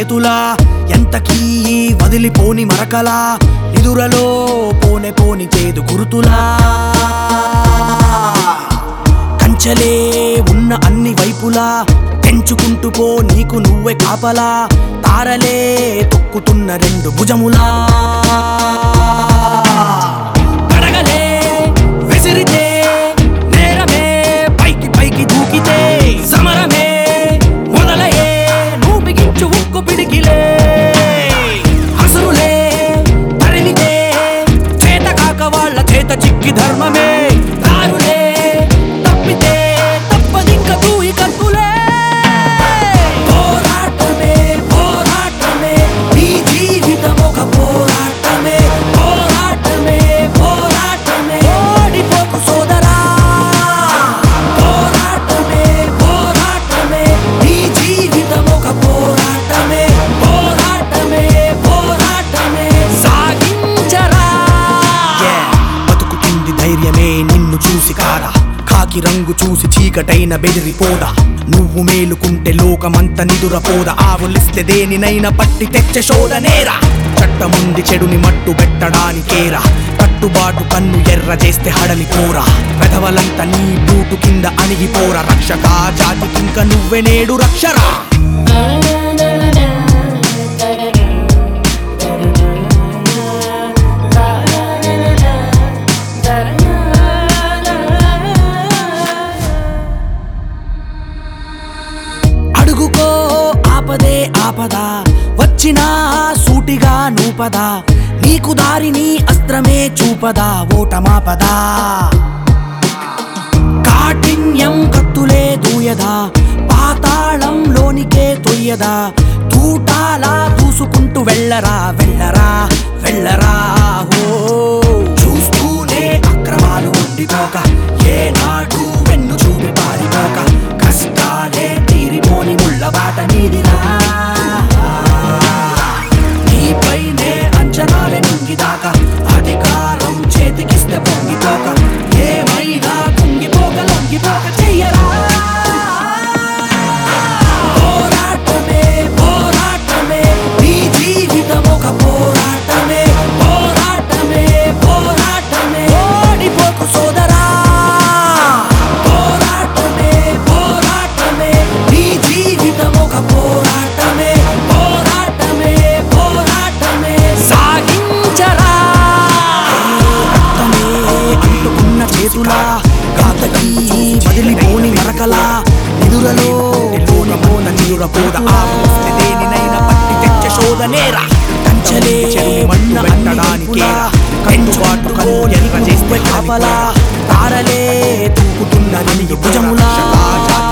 చేతులా ఎంతకీ వదిలిపోని మరకలా నిదురలో పోనే పోని చేదు గురుతులా కంచలే ఉన్న అన్ని వైపులా తెంచుకుంటూ పో నీకు నువ్వే కాపలా తారలే తొక్కుతున్న రెండు భుజములా కడగలే విసిరితే నేరమే పైకి పైకి దూకితే సమరమే మొదలయే నువ్వు బిగించు ఉక్కు పిడికిలే అసురులే తరిమితే చేత కాక వాళ్ళ చేత చిక్కి ధర్మమే దారులే తప్పితే తప్పదింక తూయి కత్తులే పోరాటమే పోరాటమే నీ జీవితం ఒక పోరాటమే పోరాటమే పోరాటమే ఓడిపోకు సోదరా పోరాటమే పోరాటమే నీ జీవితం ఒక పోరాటమే పోరాటమే పోరాటమే సాగించరా బతుకుతుంది ధైర్యమే నిన్ను చూసి కారా కాకి రంగు చూసి చీకటైన బెదిరిపోదా నువ్వు మేలుకుంటే లోకమంత నిదురపోదా ఆవులిస్తే దేనినైనా పట్టి తెచ్చే శోధనేరా చట్టముంది చెడుని మట్టు పెట్టడానికేరా కట్టుబాటు కన్ను ఎర్ర చేస్తే హడలిపోరా పెదవలంతా నీ బూటు కింద అణిగిపోరా రక్షకా జాతికింక నువ్వే నేడు రక్షరా అడుగుకో ఆపదే ఆపదా వచ్చినా సూటిగా నూపదా నీకు దారిని అస్త్రమే చూపదా ఓటమాపదా కాఠిన్యం కత్తులే దూయదా పాతాళంలోనికే తొయ్యదా తూటాలా దూసుకుంటూ వెళ్ళరా వెళ్ళరా వెళ్ళరా హో చూస్తూనే అక్రమాలు ఉండిపోక ఏనాడు వెన్ను చూపి పారిపోక కష్టాలే తీరిపోని ముళ్ళ బాట నీదిరా నీపైనే అంచనాలే నింగిదాకా అధికారం చేతికిస్తే పొంగిపోక ఏమైనా కుంగిపోక లొంగిపోక చెయ్యరా పోరాటమే పోరాటమే నీ జీవితం ఒక పోరాటమే పోరాటమే పోరాటమే ఓడిపోకు సోదరా పోరాటమే పోరాటమే నీ జీవితం ఒక పోరాటమే పోరాటమే పోరాటమే సాగించరా రక్తమే అంటుకున్న చేతులా గాతకి వదిలిపోని మరకలా నిదురలో లోనమోన నిదురపోద ఆవస్తే దేనినైనా పట్టి తెచ్చ శోధనేరా కంచలే మన్న పెట్టడానికే కంచుబాటు ఎర్ర చేస్తే కాపలా తారలే తూకుతున్న నీ భుజములా